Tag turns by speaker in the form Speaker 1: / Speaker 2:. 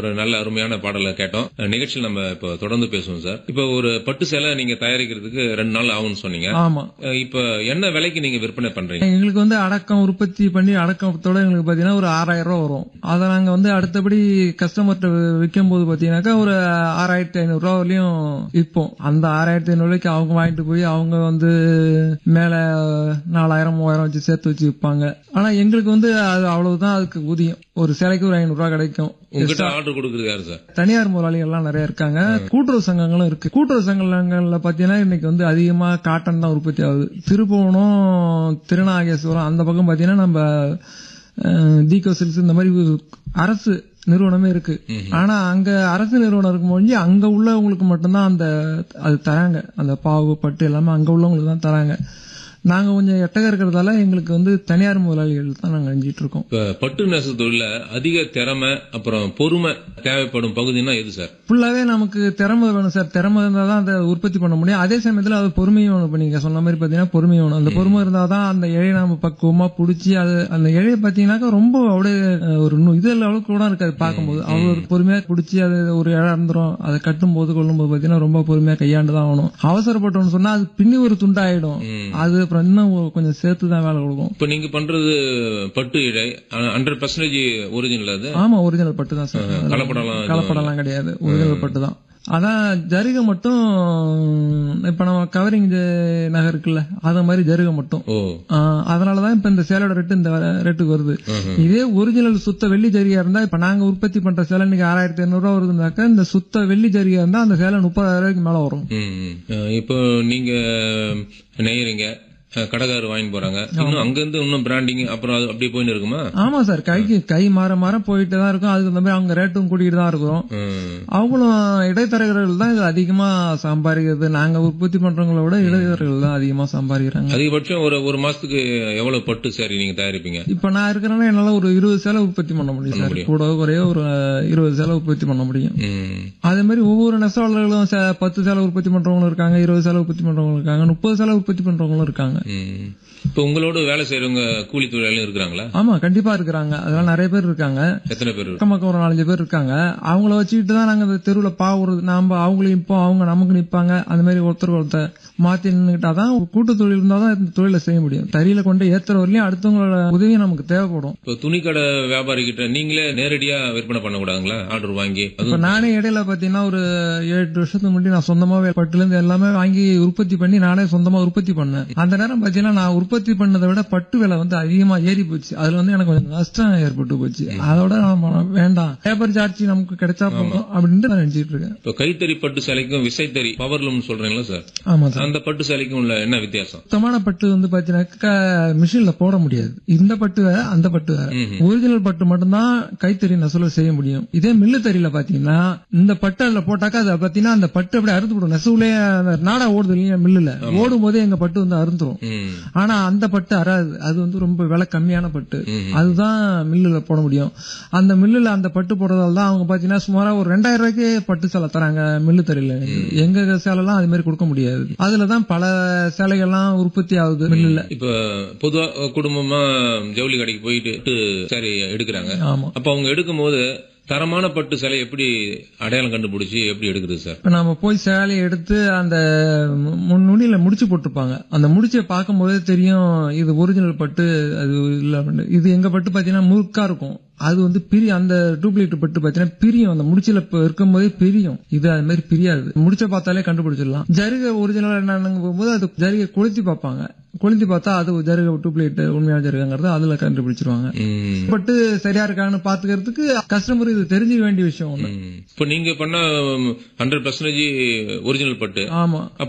Speaker 1: ஒரு நல்ல அருமையான பாடலை கேட்டோம் நிகழ்ச்சியில் நம்ம இப்போ தொடர்ந்து பேசுவோம் சார் இப்போ ஒரு பட்டு சேலை நீங்க தயாரிக்கிறதுக்கு ரெண்டு நாள் ஆகும்னு சொன்னீங்க
Speaker 2: ஆமா
Speaker 1: அஹ் இப்போ என்ன விலைக்கு நீங்க விற்பனை பண்றீங்க
Speaker 2: எங்களுக்கு வந்து அடக்கம் உற்பத்தி பண்ணி அடக்கத்தோட எங்களுக்கு பாத்தீங்கன்னா ஒரு ஆறாயிரம் ரூபாய் வரும் அதை நாங்க வந்து அடுத்தபடி கஸ்டமர்கிட்ட விற்கும் போது பாத்தீங்கன்னாக்கா ஒரு ஆறாயிரத்தி ஐநூறு ரூபா வரையும் விற்போம் அந்த ஆறாயிரத்தி ஐநூறு ரூபாய்க்கு அவங்க வாங்கிட்டு போய் அவங்க வந்து மேல நாலாயிரம் மூவாயிரம் வச்சு சேர்த்து வச்சு விற்பாங்க ஆனா எங்களுக்கு வந்து அது அவ்வளவுதான் அதுக்கு ஊதியம் ஒரு சேலைக்கு ஒரு ஐநூறு ரூபாய் கிடைக்கும்
Speaker 1: உங்ககிட்ட ஆர்டர் கொடுக்குறது யாரு சார்
Speaker 2: தனியார் முதலாளிகள் எல்லாம் நிறைய இருக்காங்க கூட்டுறவு சங்கங்களும் இருக்கு கூட்டுறவு சங்கங்கள்ல பாத்தீங்கன்னா இன்னைக்கு வந்து அதிகமா காட்டன் தான் உற்பத்தி ஆகுது திருப்புவனம் திருநாகேஸ்வரம் அந்த பக்கம் பாத்தீங்கன்னா நம்ம அஹ், தீகோ சில்க்ஸ் இந்த மாதிரி அரசு நிறுவனமே இருக்கு ஆனா அங்க அரசு நிறுவனம் இருக்கும் மொழி அங்க உள்ளவங்களுக்கு மட்டும்தான் அந்த அது தராங்க அந்த பாவு பட்டு எல்லாமே அங்க உள்ளவங்களுக்கு தான் தராங்க நாங்க கொஞ்சம் எட்டக இருக்கிறதால எங்களுக்கு வந்து தனியார் முதலாளிகள் தான் நாங்க அஞ்சிட்டு இருக்கோம்
Speaker 1: இப்ப பட்டு நெசவு தொழில அதிக திறமை அப்புறம் பொறுமை தேவைப்படும் பகுதினா எது சார்
Speaker 2: ஃபுல்லாவே நமக்கு திறமை வேணும் சார் திறமை இருந்தா தான் அதை உற்பத்தி பண்ண முடியும் அதே சமயத்துல அது பொறுமையும் வேணும் இப்ப நீங்க சொன்ன மாதிரி பாத்தீங்கன்னா பொறுமை வேணும் அந்த பொறுமை இருந்தா தான் அந்த இழையை நம்ம பக்குவமா புடிச்சு அது அந்த இழையை பாத்தீங்கன்னாக்கா ரொம்ப அப்படியே அஹ், ஒரு நு- இது அளவுக்கு கூட இருக்காது பார்க்கும்போது அவ்வளவு பொறுமையா புடிச்சு அது ஒரு இழை இருந்துரும் அதை கட்டும் போது கொள்ளும் போது பாத்தீங்கன்னா ரொம்ப பொறுமையா கையாண்டு தான் ஆகணும் அவசரப்பட்டோம்னு சொன்னா அது பின்னி ஒரு துண்டாயிடும் அது அப்புறம் இன்னும் கொஞ்சம் சேர்த்து தான் வேலை கொடுக்கும்
Speaker 1: இப்ப நீங்க பண்றது பட்டு இழை ஹண்ட்ரட் பர்சன்டேஜ் ஒரிஜினல் அது
Speaker 2: ஆமா ஒரிஜினல் பட்டு தான் சார்
Speaker 1: கலப்படம்லாம்
Speaker 2: கலப்படம்லாம் கிடையாது ஒரிஜினல் பட்டு தான் அதான் ஜருகை மட்டும் இப்ப நம்ம கவரிங் நகை இருக்குல்ல அத மாதிரி ஜருகை மட்டும்
Speaker 1: ஓ
Speaker 2: ஆஹ் அதனாலதான் இப்ப இந்த சேலோட ரேட்டு இந்த ரேட்டுக்கு வருது இதே ஒரிஜினல் சுத்த வெள்ளி ஜரிகா இருந்தா இப்ப நாங்க உற்பத்தி பண்ற சேலை இன்னைக்கு ஆறாயிரத்தி ஐநூறு ரூபா வருதுனாக்கா இந்த சுத்த வெள்ளி ஜரிகா இருந்தா அந்த சேலை முப்பதாயிரம் ரூபாய்க்கு மேல வரும்
Speaker 1: ம், ம். அஹ் இப்போ நீங்க நெய்யறீங்க அஹ் கடைக்காரர் வாங்கிட்டு போறாங்க இன்னும் அங்க இருந்து இன்னும் பிராண்டிங் அப்புறம் அது அப்படியே போயின்னு இருக்குமா
Speaker 2: ஆமா சார் கைக்கு கை மாற மாற போயிட்டு தான் இருக்கும் அதுக்கு தகுந்த மாதிரி அவங்க ரேட்டும் கூட்டிட்டு தான் இருக்கிறோம்
Speaker 1: ம்.
Speaker 2: அவங்களும் இடைத்தரகர்கள் தான் இது அதிகமா சம்பாதிக்கிறது நாங்க உற்பத்தி பண்றவங்கள விட இடைத்தரகர்கள் தான் அதிகமா சம்பாதிக்கிறாங்க
Speaker 1: அதிகபட்சம் ஒரு ஒரு மாசத்துக்கு எவ்வளவு பட்டு சாரி நீங்க தயாரிப்பீங்க
Speaker 2: இப்ப நான் இருக்கிறேன்னா என்னால ஒரு இருபது சேலை உற்பத்தி பண்ண முடியும் சார் கூட குறைய ஒரு அஹ், இருபது சேலை உற்பத்தி பண்ண முடியும்
Speaker 1: ம்.
Speaker 2: அதே மாதிரி ஒவ்வொரு நெசவாளர்களும் சே- பத்து சேலை உற்பத்தி பண்றவங்களும் இருக்காங்க இருபது சேலை உற்பத்தி பண்றவங்களும் இருக்காங்க முப்பது சேலை உற்பத்தி பண்றவங்களும் இருக்காங்க
Speaker 1: ம். இப்போ உங்களோட வேலை செய்யறவங்க கூலி தொழிலாளியும் இருக்கிறாங்களா
Speaker 2: ஆமா கண்டிப்பா இருக்கிறாங்க அதெல்லாம் நிறைய பேர் இருக்காங்க
Speaker 1: எத்தனை பேர்
Speaker 2: அக்கம் பக்கம் ஒரு நாலஞ்சு பேர் இருக்காங்க அவங்கள வச்சுக்கிட்டு தான் நாங்க இந்த தெருவுல பாவுறது நாம அவங்களையும் நிப்போம் அவங்க நமக்கு நிப்பாங்க அந்த மாதிரி ஒருத்தர் ஒருத்தர் மாத்தி நின்னுக்கிட்டா தான் கூட்டு தொழில் இருந்தா தான் இந்த தொழிலை செய்ய முடியும் தறியில கொண்டு ஏத்துற வரலையும் அடுத்தவங்களோட உதவி நமக்கு தேவைப்படும்
Speaker 1: இப்போ துணிக்கடை வியாபாரி கிட்ட நீங்களே நேரடியா விற்பனை பண்ணக்கூடாதுங்களா ஆர்டர் வாங்கி
Speaker 2: இப்ப
Speaker 1: அதுவும்
Speaker 2: நானே இடையில பாத்தீங்கன்னா ஒரு ஏழு எட்டு வருஷத்துக்கு முன்னாடி நான் சொந்தமாவே பட்டுல இருந்து எல்லாமே வாங்கி உற்பத்தி பண்ணி நானே சொந்தமா உற்பத்தி பண்ணேன் அந்த நேரம் பாத்தீங்கன்னா நான் உற்பத்தி பண்ணதை விட பட்டு விலை வந்து அதிகமா ஏறி போச்சு அதுல வந்து எனக்கு கொஞ்சம் நஷ்டம் ஏற்பட்டு போச்சு அதோட நான் வேண்டாம் லேபர் சார்ஜ் நமக்கு கிடைச்சா போதும் அப்படின்ட்டு நான் நினைச்சிட்டு இருக்கேன்
Speaker 1: இப்போ கைத்தறி பட்டு சேலைக்கும் விசைத்தறி பவர்லூம் சொல்றீங்களா சார்
Speaker 2: ஆமா சார்
Speaker 1: அந்த பட்டு சேலைக்கும் உள்ள என்ன வித்தியாசம்
Speaker 2: சுத்தமான பட்டு வந்து பாத்தீங்கன்னாக்கா மிஷின்ல போட முடியாது இந்த பட்டு வேற அந்த பட்டு வேற ஒரிஜினல் பட்டு மட்டும்தான் கைத்தறி நெசவுல செய்ய முடியும் இதே மில்லு தறியில பாத்தீங்கன்னா இந்த பட்டு அதுல போட்டாக்கா அதை பாத்தீங்கன்னா அந்த பட்டு அப்படியே அறுத்து போடும் நெசவுலயே அந்த நாடா ஓடுது இல்லையா மில்லுல ஓடும் போதே எங்க பட்டு வந்து அறுந்துரும்
Speaker 1: ம்.
Speaker 2: ஆனா அந்த பட்டு அறாது அது வந்து ரொம்ப விலை கம்மியான பட்டு அதுதான் மில்லுல போட முடியும் அந்த மில்லுல அந்த பட்டு போடுறதால தான் அவங்க பாத்தீங்கன்னா சுமாரா ஒரு ரெண்டாயிரம் ரூபாய்க்கு பட்டு சேலை தராங்க மில்லு தறியில எங்க சேலைலாம் அது மாதிரி கொடுக்க முடியாது அதுலதான் பல சேலைகள்லாம் உற்பத்தி ஆகுது மில்லுல
Speaker 1: இப்ப பொதுவா குடும்பமா ஜவுளி கடைக்கு போயிட்டு சாரி எடுக்கிறாங்க
Speaker 2: ஆமா
Speaker 1: அப்ப அவங்க எடுக்கும் போது தரமான பட்டு சேலை எப்படி அடையாளம் கண்டுபிடிச்சு எப்படி எடுக்குது சார்
Speaker 2: இப்ப நாம போய் சேலையை எடுத்து அந்த மு- முன் நுனியில முடிச்சு போட்டிருப்பாங்க அந்த முடிச்சை பார்க்கும்போதே தெரியும் இது ஒரிஜினல் பட்டு அது இல்ல அப்படின்னு. இது எங்க பட்டு பாத்தீங்கன்னா முறுக்கா இருக்கும் அது வந்து பிரி அந்த டூப்ளிகேட் பட்டு பாத்தீங்கன்னா பிரியும் அந்த முடிச்சுல இப்ப இருக்கும்போதே பிரியும் இது அது மாதிரி பிரியாது முடிச்ச பார்த்தாலே கண்டுபிடிச்சிடலாம் ஜருகை ஒரிஜினல் என்னன்னு போகும்போது அது ஜருகை கொளுத்தி பார்ப்பாங்க கொளுத்தி பார்த்தா அது ஜருகை டூப்ளிகேட் உண்மையான ஜருகைங்கிறது அதுல கண்டுபிடிச்சிருவாங்க
Speaker 1: ம்.
Speaker 2: பட்டு சரியா இருக்கான்னு பாத்துக்கிறதுக்கு கஸ்டமர் இது தெரிஞ்சுக்க வேண்டிய விஷயம் ஒண்ணு
Speaker 1: ம். இப்ப நீங்க பண்ண ஹண்ட்ரட் பர்சன்டேஜ் ஒரிஜினல் பட்டு
Speaker 2: ஆமா